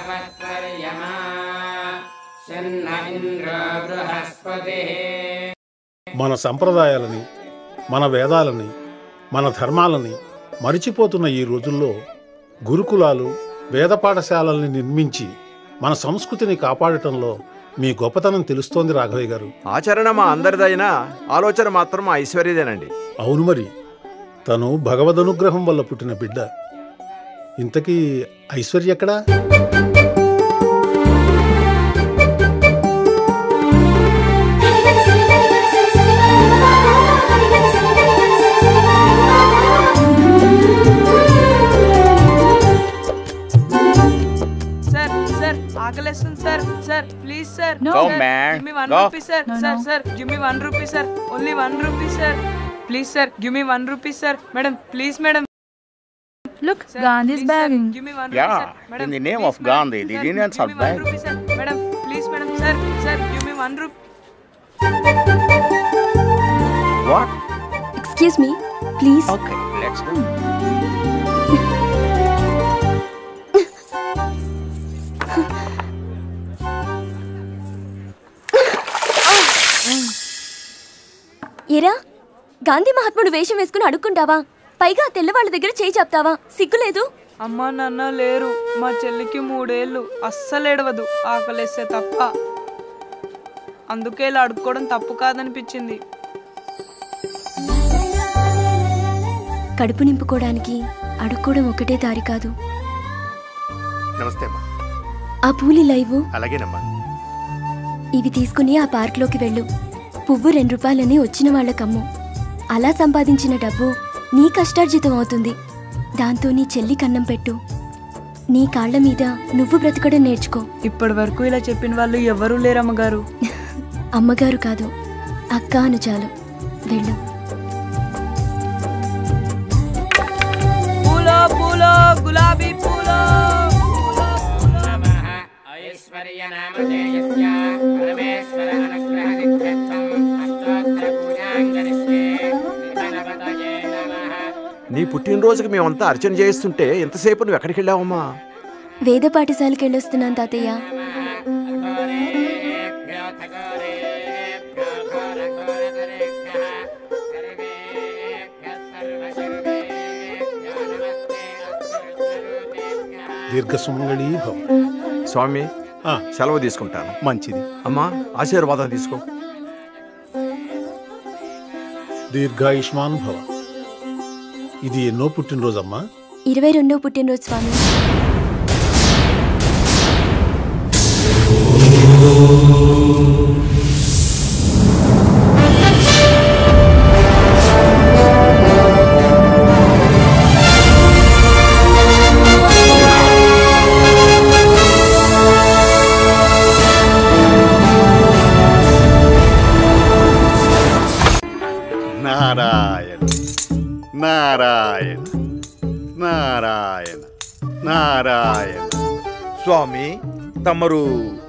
भगवत्वर्यमा शन्न इन्द्रो बृहस्पतिः మన సంప్రదాయాలని మన వేదాలని మన ధర్మాలని మరిచిపోతున్న ఈ రోజుల్లో గురుకులాలు వేద పాఠశాలల్ని నిర్మించి మన సంస్కృతిని కాపాడటంలో మీ గొప్పతనం తెలుస్తోంది రాఘవయ్య గారు ఆచరణ మా అందరిదైనా ఆలోచన మాత్రం మా ఐశ్వర్యదేనండి అవును మరి తను భగవదనుగ్రహం వల్ల పుట్టిన బిడ్డ ఇంతకీ ఐశ్వర్య ఎక్కడా సార్ సార్ ఆకలేస్తుంది sir sir please sir No. Go, man. Give me one Go. Rupee sir No, sir no. Sir give me one rupee sir only one rupee sir please sir give me one rupee sir madam please madam Look, Gandhi is begging. Give me one Yeah, in the name of Gandhi, the Indians are begging. Rupee sir madam please madam sir sir give me one rupee What? Excuse me please Okay, let's go. ఏరా గాంధీ మహాత్ముడు వేషం వేసుకుని అడుక్కుంటావా పైగా ఆ తెల్లవాళ్ళ దగ్గర చేయి చెప్తావా సిగ్గులేదు అమ్మా నాన్న లేరు మా చెల్లికి మూడేళ్ళు అస్సలు ఏడవదు ఆకలేస్తే తప్ప అందుకే ఇలా అడుక్కోవడం తప్పు కాదనిపించింది కడుపు నింపుకోవడానికి అడుక్కోవడం ఒకటే దారి కాదు నమస్తే అమ్మా ఆ పూలి లైవ్ అలాగేనమ్మా ఇవి తీసుకుని ఆ పార్క్లోకి వెళ్ళు పువ్వు రెండు రూపాయలని వచ్చిన వాళ్ళకమ్ము అలా సంపాదించిన డబ్బు నీ కష్టార్జితం అవుతుంది దాంతో నీ చెల్లి కన్నం పెట్టు నీ కాళ్ళ మీద నువ్వు బ్రతకడం నేర్చుకో ఇప్పటి వరకు ఇలా చెప్పిన వాళ్ళు ఎవరూ లేరు అమ్మగారు అమ్మగారు కాదు అక్క అను చాలు వెళ్ళు పూలో పూలో గులాబీ పూలో ऐश्वर्यनामधेयस्य परमेश्वर अनुग्रहनित्यर्थम् अष्टोत्तरपूजां करिष्ये गणपतये नमः నీ పుట్టినరోజుకి మేమంతా అర్చన చేయిస్తుంటే ఎంతసేపు నువ్వు ఎక్కడికి వెళ్ళావమ్మా వేద పాఠశాలకు వెళ్ళొస్తున్నాను తాతయ్య घोरेभ्यो थघोरेभ्यो घोरघोरधरेभ्यः सर्वेभ्यः सर्वशर्वेभ्यो नमस्ते अस्तुरुद्ररूपेभ्यः దీర్ఘసుమంగళీ భవ స్వామి ఆ, సెలవు తీసుకుంటాను మంచిది అమ్మా ఆశీర్వాదం తీసుకో దీర్ఘాయుష్మాన్ భవ ఇది ఎన్నో పుట్టినరోజమ్మా ఇరవై రెండో పుట్టినరోజు స్వామి నారాయణ నారాయణ నారాయణ నారాయణ స్వామి తమరు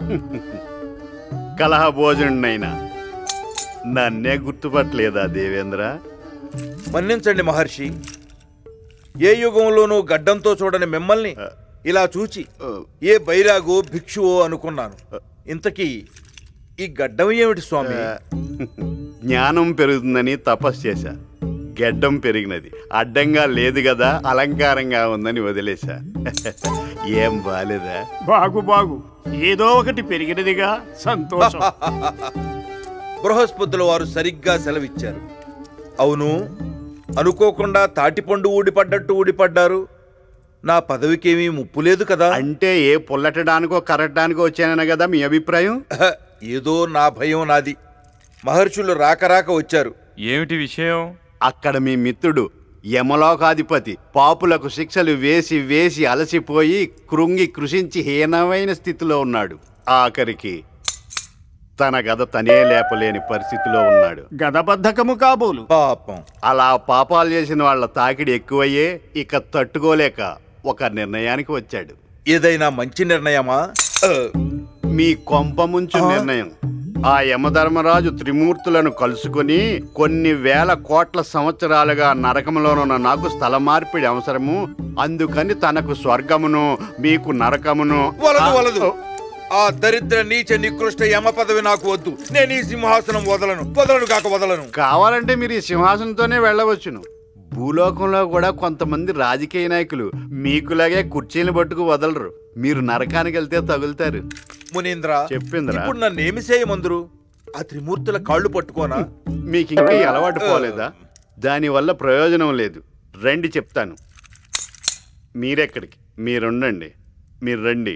కలహ భోజనుడైనా నన్నే గుర్తుపట్టలేదా దేవేంద్ర మన్నించండి మహర్షి ఏ యుగంలోనూ గడ్డంతో చూడని మిమ్మల్ని ఇలా చూచి ఏ బైరాగో భిక్షువో అనుకున్నాను ఇంతకీ ఈ గడ్డం ఏమిటి స్వామి జ్ఞానం పెరుగుతుందని తపస్సు చేశా గెడ్డం పెరిగినది అడ్డంగా లేదు కదా అలంకారంగా ఉందని వదిలేశా ఏం బాలేదా బాగు బాగు ఏదో ఒకటి పెరిగినదిగా సంతోషం బృహస్పతుల వారు సరిగ్గా సెలవిచ్చారు అవును అనుకోకుండా తాటిపండు ఊడిపడ్డట్టు ఊడిపడ్డారు నా పదవికేమీ ముప్పు లేదు కదా అంటే ఏ పుల్లటడానికో కరగడానికో వచ్చానన్న కదా మీ అభిప్రాయం ఏదో నా భయం నాది మహర్షులు రాక రాక వచ్చారు ఏమిటి విషయం అక్కడ మీ మిత్రుడు యమలోకాధిపతి పాపులకు శిక్షలు వేసి వేసి అలసిపోయి కృంగి కృషించి హీనమైన స్థితిలో ఉన్నాడు ఆఖరికి తన గద తనే లేపలేని పరిస్థితిలో ఉన్నాడు గదబద్ధకము కాబోలు పాపం అలా పాపాలు చేసిన వాళ్ళ తాకిడి ఎక్కువయ్యే ఇక తట్టుకోలేక ఒక నిర్ణయానికి వచ్చాడు ఏదైనా మంచి నిర్ణయమా మీ కొంప ముంచు ఆ? నిర్ణయం ఆ యమధర్మరాజు త్రిమూర్తులను కలుసుకొని కొన్ని వేల కోట్ల సంవత్సరాలుగా నరకములోనున్న నాకు స్థల మార్పిడి అవసరము అందుకని తనకు స్వర్గమును మీకు నరకమును వలదు వలదు ఆ దరిద్ర నీచ నికృష్ట యమ పదవి నాకు వద్దు నేను ఈ సింహాసనం వదలను వదలను కాక వదలను కావాలంటే మీరు ఈ సింహాసనంతోనే వెళ్ళవచ్చును భూలోకంలో కూడా కొంతమంది రాజకీయ నాయకులు మీకులాగే కుర్చీని పట్టుకు వదలరు మీరు నరకానికి వెళ్తే తగులుతారు మునీంద్ర చెప్పిందిరా ఇప్పుడు నన్ను ఏమి చేయమందురు ఆ త్రిమూర్తుల కాళ్ళు పట్టుకోనా మీకు ఇంకా ఈ అలవాటు పోలేదా దానివల్ల ప్రయోజనం లేదు రండి చెప్తాను మీరెక్కడికి మీరుండండి మీరు రండి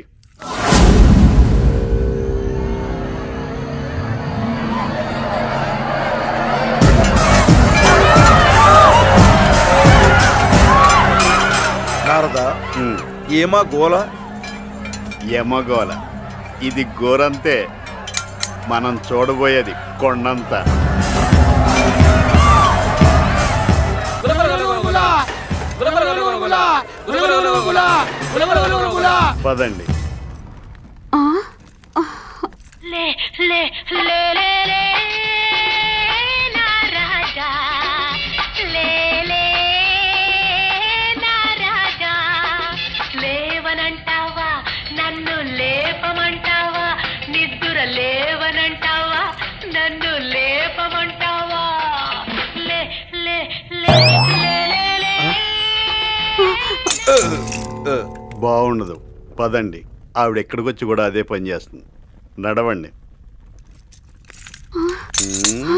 నారద ఏమా గోల యమగోల ఇది గోరంతే మనం చూడబోయేది కొండంత పదండి లే లే లే లే లే నా రాజా లే లే నా రాజా లేవనంటావా నన్ను లేపమంటావా నిద్దుర లేవనంటావా నన్ను లేపమంటావా లే లే లే లే లే లే బాగుండదు పదండి ఆవిడ ఎక్కడికి వచ్చి కూడా అదే పని చేస్తుంది నడవండి ఉమ్.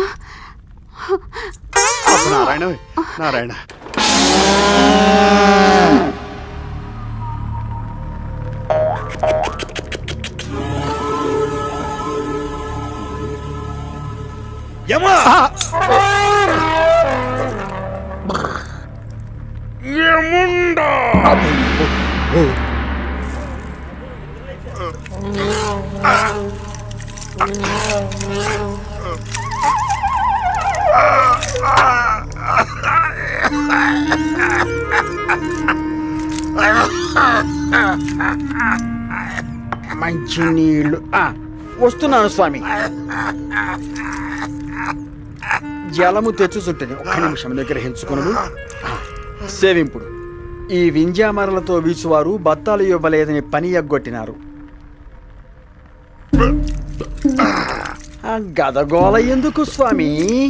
అబ్బ నారాయణ నారాయణ యమా మంచి నీళ్లు ఆ, వస్తున్నాను స్వామి జలము తెచ్చుచుంటుంది ఒక్క నిమిషం నిగ్రహించుకును సేవింపుడు ఈ వింజామరలతో వీచువారు బత్తాలు ఇవ్వలేదని పని ఎగ్గొట్టినారు ఆ గదగోల ఎందుకు స్వామి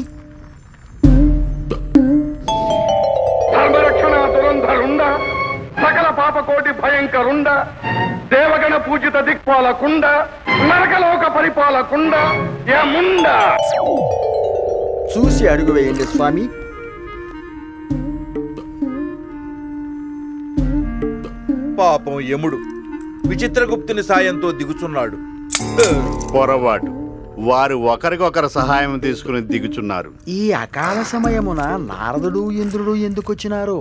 ధర్మరక్షణ దురంధరుండ సకల పాపకోటి భయంకరుండ దేవగణ పూజిత దిక్పాలకుండ నరకలోక పరిపాలకుండ ఏముండ చూసి అడుగు వేయండి స్వామి పాపం యముడు విచిత్రగుప్తుని సాయంతో దిగుచున్నాడు పొరపాటు వారు ఒకరికొకరు సహాయం తీసుకుని దిగుచున్నారు ఈ అకాల సమయమున నారదుడు ఇంద్రుడు ఎందుకు వచ్చినారు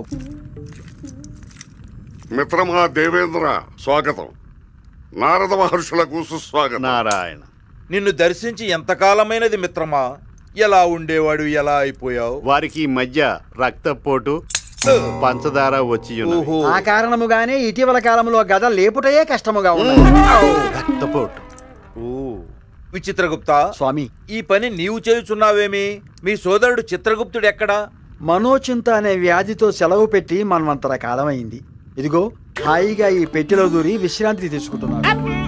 మిత్రమా దేవేంద్ర స్వాగతం నారద మహర్షులకు సుస్వాగతం నారాయణ నిన్ను దర్శించి ఎంతకాలమైనది మిత్రమా ఎలా ఉండేవాడు ఎలా అయిపోయావు వారికి ఈ మధ్య రక్తపోటు పంచదార వచ్చి ఉన్నవి. ఆ కారణముగానే ఇటీవల కాలంలో గద లేపుటయే కష్టముగా ఉన్నది రక్తపోటు ఓ విచిత్రగుప్త స్వామి ఈ పని నీవు చేయుచున్నావేమి మీ సోదరుడు చిత్రగుప్తుడు ఎక్కడా మనోచింత అనే వ్యాధితో సెలవు పెట్టి మనమంతర కాలమైంది ఇదిగో హాయిగా ఈ పెట్టెలో దూరి విశ్రాంతి తీసుకుంటున్నాడు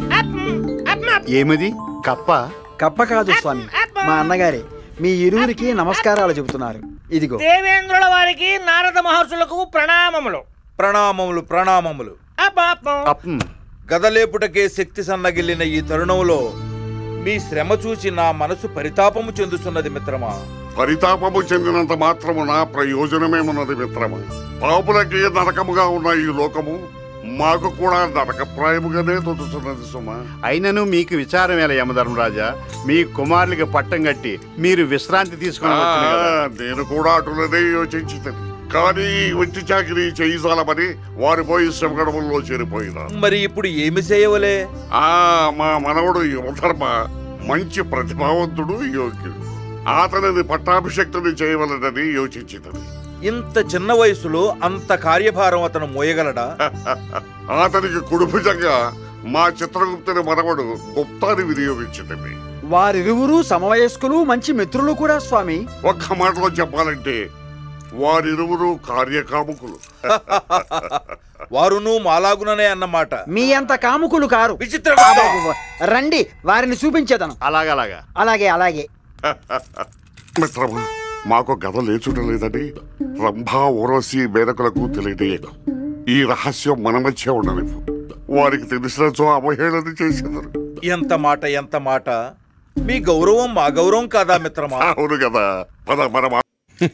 ఏమిది కప్ప కప్ప కాదు స్వామి మా అన్నగారే మీ ఇరువురికి నమస్కారాలు చెబుతున్నారు ఇదిగో దేవేంద్రుల వారికి నారద మహర్షులకు ప్రణామములు ప్రణామములు ప్రణామములు అపాపం గదలేపుటకే శక్తి సన్నగిల్లిన ఈ తరుణంలో మీ శ్రమ చూసి నా మనసు పరితాపము చెందుతున్నది మిత్రమా పరితాపము చెందినంత మాత్రమున ప్రయోజనమేమున్నది మిత్రమా పాపులకి నరకముగా ఉన్న ఈ లోకము మాకు కూడా నరకప్రాయముగానే తొలుచున్నది సుమా అయినను మీకు విచారం ఎలా యమధర్మరాజా మీ కుమారులకి పట్టం కట్టి మీరు విశ్రాంతి తీసుకుని వచ్చును కదా. ఆ, నేను కూడా అటులనే యోచించింది కానీ ఈ వెట్టి చాకిరీ చేయిసాలమని వారు పోయి శ్రమగడముల్లో చేరిపోయినారు మరి ఇప్పుడు ఏమి చేయవలే ఆ మా మనవడు యువధర్మ మంచి ప్రతిభావంతుడు యోగ్యుడు అతనిని పట్టాభిషక్తుని చేయవలనని యోచించినది ఇంత చిన్న వయసులో అంత కార్యభారం అతను మోయగలడా అతనికి కుడుభుజంగా మా చిత్రగుప్తుని మనవడు గుప్తాన్ని వినియోగించింది వారిరువురు సమవయస్కులు మంచి మిత్రులు కూడా స్వామి ఒక్క మాటలో చెప్పాలంటే వారిరువురు కార్యకాముకులు వారును మాలాగుననే అన్నమాట మీ అంత కాముకులు కారు విచిత్ర రండి వారిని చూపించేదను అలాగలాగా అలాగే అలాగే మిత్రమా మాకు గద లేచుట లేదని రంభా ఓరసి మేనకులకు తెలియజేయకు ఈ రహస్యం మన మధ్య ఉండనివ్వు వారికి తెలిసినచో అవహేళన చేసేదారు ఎంత మాట ఎంత మాట మీ గౌరవం మా గౌరవం కాదా మిత్రమా అవును కదా పద మన మా-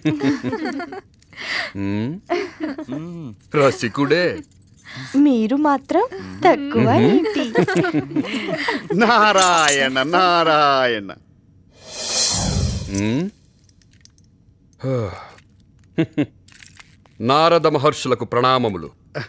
రసికుడే మీరు మాత్రం తక్కువ ఏంటి నారాయణ నారాయణ మ్మ్? హా. నారద మహర్షులకు ప్రణామములు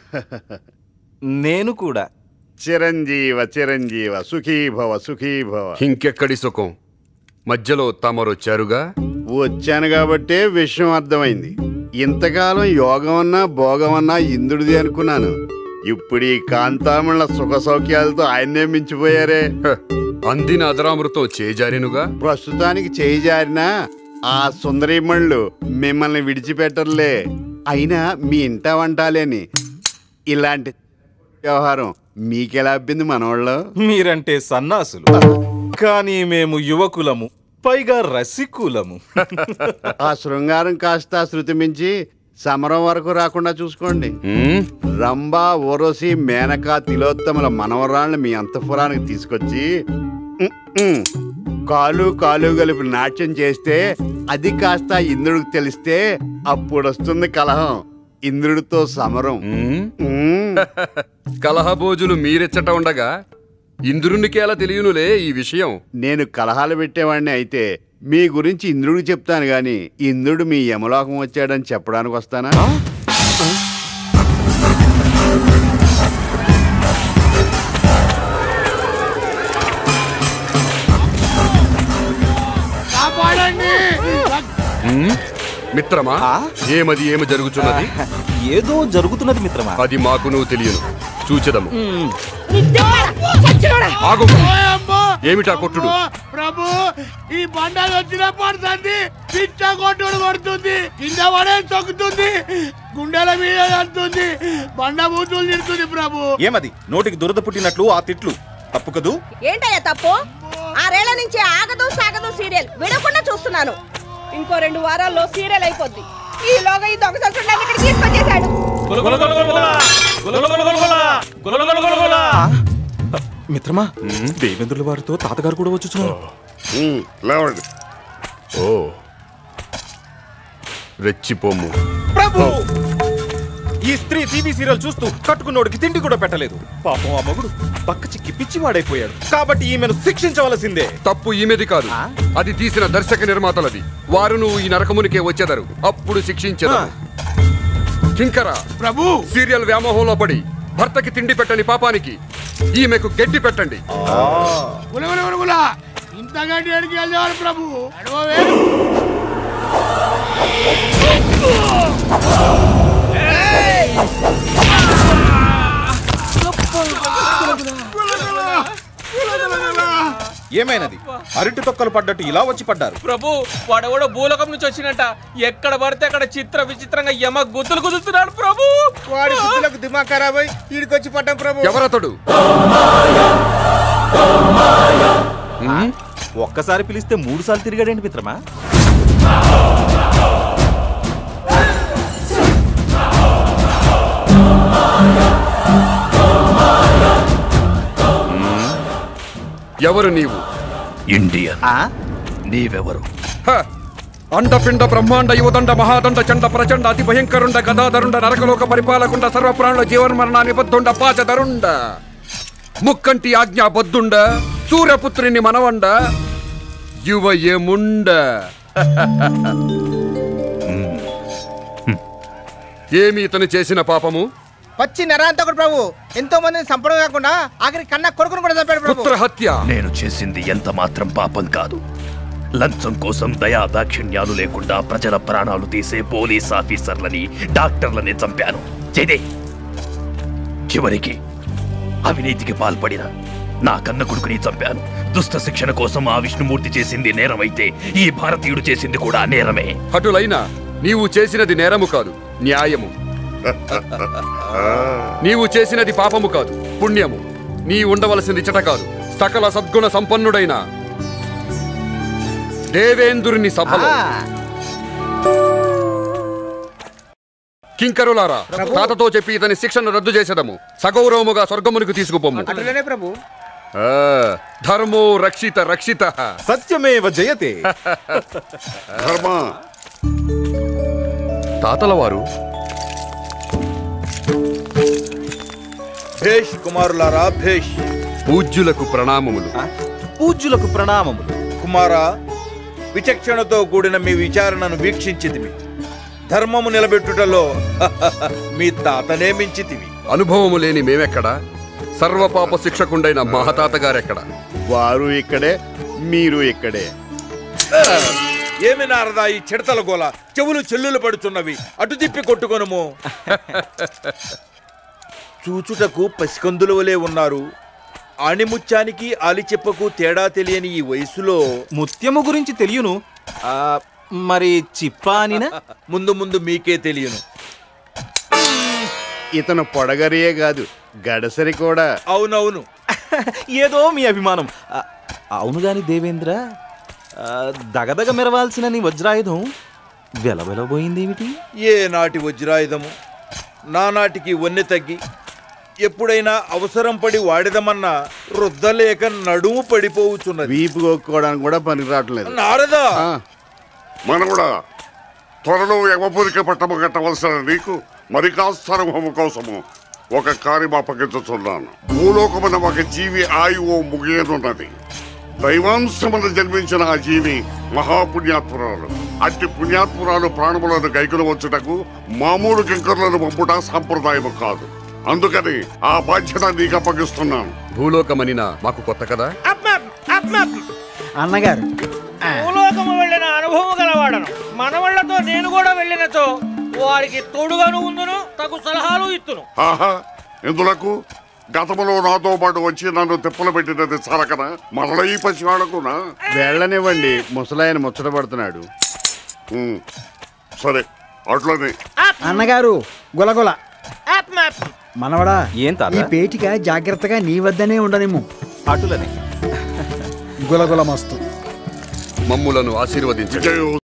నేను కూడా చిరంజీవ చిరంజీవ సుఖీభవ సుఖీభవ ఇంకెక్కడి సుఖం మధ్యలో తమరొచ్చారుగా వచ్చాను కాబట్టే విషయం అర్థమైంది ఇంతకాలం యోగం అన్నా భోగం అన్నా ఇంద్రుడిది అనుకున్నాను ఇప్పుడు ఈ కాంతామణుల సుఖ సౌఖ్యాలతో ఆయన్నే మించిపోయారే అందిన అదరామృతం చేజారినుగా ప్రస్తుతానికి చేయి జారినా ఆ సుందరీమణులు మిమ్మల్ని విడిచిపెట్టరులే అయినా మీ ఇంట వంటాలేని ఇలాంటి వ్యవహారం మీకెలా అబ్బింది మనోళ్ళు మీరంటే సన్నాసులు కానీ మేము యువకులము పైగా రసికులము ఆ శృంగారం కాస్త శృతి మించి సమరం వరకు రాకుండా చూసుకోండి రంభా ఓరోసి మేనకా తిలోత్తముల మనవరాళ్ళని మీ అంతఃపురానికి తీసుకొచ్చి ఉమ్, ఉమ్, కాలు కాలు కలిపి నాట్యం చేస్తే అది కాస్త ఇంద్రుడికి తెలిస్తే అప్పుడు వస్తుంది కలహం ఇంద్రుడితో సమరం ఉమ్. కలహభోజులు మీరెచ్చట ఉండగా ఇంద్రునికి ఎలా తెలియనులే ఈ విషయం నేను కలహాలు పెట్టేవాడిని అయితే మీ గురించి ఇంద్రుడికి చెప్తాను గాని ఇంద్రుడు మీ యమలోకం వచ్చాడని చెప్పడానికి వస్తానా కాపాడండి మ్మ్? మిత్రమా ఏమది ఏమి జరుగుతున్నది ఏదో జరుగుతున్నది మిత్రమా అది మాకు నువ్వు తెలియను చూచెదము ఆగు ఆగు. ఏమిటా కొట్టుడు ప్రభు ఈ బండలు వచ్చిన పడుతుంది పిచ్చ కొట్టుడు పడుతుంది కింద పడే తొక్కుతుంది గుండెల మీద అంటుంది బండ బూతులు తిడుతుంది ప్రభు ఏమది నోటికి దురద పుట్టినట్లు ఆ తిట్లు తప్పు కదూ ఏంటయ్యా తప్పు ఆరేళ్ల నుంచి ఆగదు సాగదు సీరియల్ విడకుండా చూస్తున్నాను ఇంకో రెండు వారాల్లో సీరియల్ అయిపోద్ది ఈలోగా ఈ దొంగ సరుకులు ఇక్కడికి తీసుకొచ్చేసాడు మిత్రమా దేవేంద్రుల వారితో తాతగారు కూడా వచ్చుచున్నారు లేవండి ఓ రెచ్చిపోము ప్రభు ఈ స్త్రీ టీవీ సీరియల్ చూస్తూ కట్టుకున్నోడికి తిండి కూడా పెట్టలేదు పాపం ఆ మగుడు పక్క చిక్కి పిచ్చివాడైపోయాడు కాబట్టి ఈమెను శిక్షించవలసిందే తప్పు ఈమెది కాదు అది తీసిన దర్శక నిర్మాతలది వారు నువ్వు ఈ నరకమునికే వచ్చేదరు అప్పుడు శిక్షించదు కింకర ప్రభు సీరియల్ వ్యామోహంలో పడి భర్తకి తిండి పెట్టని పాపానికి ఈమెకు గడ్డి పెట్టండి గులగుల గులగుల ఇంతగా డేడికి వెళ్ళేవారు ప్రభు నడవవే. ఏమైనది అరటి తొక్కలు పడ్డట్టు ఇలా వచ్చి పడ్డారు ప్రభు వాడెవడో భూలోకం నుంచి వచ్చినట్ట ఎక్కడ పడితే అక్కడ చిత్ర విచిత్రంగా యమ గుద్దులు కుదురుతున్నాడు ప్రభు వాడి బుద్ధులకు దిమాగ్ ఖరాబ్ అయి ఈడికొచ్చి పడ్డాం ప్రభు ఎవరతడు ఒక్కసారి పిలిస్తే మూడు సార్లు తిరిగాడేంటి మిత్రమా ఎవరు నీవు ఇండియన్ నీవెవరు హ! అండపిండ బ్రహ్మాండ యువదండ మహాదండ చండ ప్రచండ అతి భయంకరుండ గదాధరుండ నరకలోక పరిపాలకుండ సర్వప్రాణుల జీవన్మరణ నిబద్ధుండ పాచదరుండ ముక్కంటి ఆజ్ఞా బద్దుండ సూర్యపుత్రుని మనవండ యువ ఏముండ ఏమి ఇతను చేసిన పాపము పచ్చి నరాంతకుడు ప్రభు ఎంతో మందిని చంపడం కాకుండా ఆఖరి కన్నా కొడుకును కూడా చంపాడు ప్రభు పుత్రహత్య నేను చేసింది ఎంత మాత్రం పాపం కాదు లంచం కోసం దయా దాక్షిణ్యాలు లేకుండా ప్రజల ప్రాణాలు తీసే పోలీస్ ఆఫీసర్లని డాక్టర్లని చంపాను చేదే చివరికి అవినీతికి పాల్పడిన నా కన్న కొడుకుని చంపాను దుష్ట శిక్షణ కోసం ఆ విష్ణుమూర్తి చేసింది నేరమైతే ఈ భారతీయుడు చేసింది కూడా నేరమే అటులైనా నీవు చేసినది నేరము కాదు న్యాయము నీవు చేసినది పాపము కాదు పుణ్యము నీ ఉండవలసింది చెట కాదు సకల సద్గుణ సంపన్నుడైన దేవేంద్రుని సభలో కింకరులారా తాతతో చెప్పి ఇతని శిక్షను రద్దు చేసేదము సగౌరవముగా స్వర్గమునికి తీసుకుపోము అట్లనే ప్రభు ఆ, ధర్మో రక్షిత రక్షిత సత్యమేవ జయతే ధర్మ తాతల వారు భేష్ కుమారులారా భేష్ పూజ్యులకు ప్రణామములు పూజ్యులకు ప్రణామములు కుమారా విచక్షణతో కూడిన మీ విచారణను వీక్షించితివి ధర్మము నిలబెట్టుటలో మీ తాతనే మించితివి అనుభవము లేని మేమెక్కడా సర్వపాప శిక్షకుండైన మహతాత గారెక్కడ వారు ఇక్కడే మీరు ఇక్కడే ఏమి నారదా ఈ చిడతల గోల చెవులు చెల్లులు పడుచున్నవి అటు తిప్పి కొట్టుకొనుము చూచుటకు పసికందుల వలె ఉన్నారు ఆణిముత్యానికి ఆలిచెప్పకు తేడా తెలియని ఈ వయసులో ముత్యము గురించి తెలియను ఆ, మరి చిప్పా అనినా ముందు ముందు మీకే తెలియను ఇతను పొడగరియే కాదు గడసరి కూడా అవునవును ఏదో మీ అభిమానం ఆ, అవును గాని దేవేంద్ర ఆ, దగదగ మెరవాల్సిన నీ వజ్రాయుధం వెలవెలబోయిందేమిటి ఏ నాటి వజ్రాయుధము నానాటికి వన్నె తగ్గి ఎప్పుడైనా అవసరం పడి వాడిదమన్నా రుద్దలేక నడుము పడిపోవచ్చున్నది వీపు కొట్టుకోవడానికి కూడా పనికి రావట్లేదు నారదా మనవడా త్వరలో యమపురిక పట్టము కట్టవలసిన నీకు మరి కాస్త అనుభవం కోసము ఒక కార్యం అప్పగించుతున్నాను భూలోకమున ఒక జీవి ఆయువు ముగియనున్నది దైవాంశమున జన్మించిన ఆ జీవి మహాపుణ్యాత్మురాలు అట్టి పుణ్యాత్మురాలు ప్రాణములను గైకులు వచ్చుటకు మామూలు కింకర్లను పంపుట సంప్రదాయము కాదు అందుకని ఆ బాధ్యత నీకు అప్పగిస్తున్నాను భూలోకమనినా మాకు కొత్త కదా అన్నగారు భూలోకము వెళ్ళిన అనుభవం గలవాడను మనవళ్లతో నేను కూడా వెళ్ళినచో వారికి తోడుగాను ఉందును తగు సలహాలు ఇత్తును ఆహా ఎందులకు గతములో నాతో పాటు వచ్చి నన్ను తిప్పలు పెట్టినది సరకన మరల ఈ పసివాడకునా వెళ్ళనివ్వండి ముసలాయన ముచ్చట పడుతున్నాడు ఉమ్, సరే అట్లనే అన్నగారు గులగుల మనవడా ఏం తాత? ఈ పేటిక జాగ్రత్తగా నీ వద్దనే ఉండనిమ్ము అటులనే గులగుల మస్తు మమ్ములను ఆశీర్వదించండి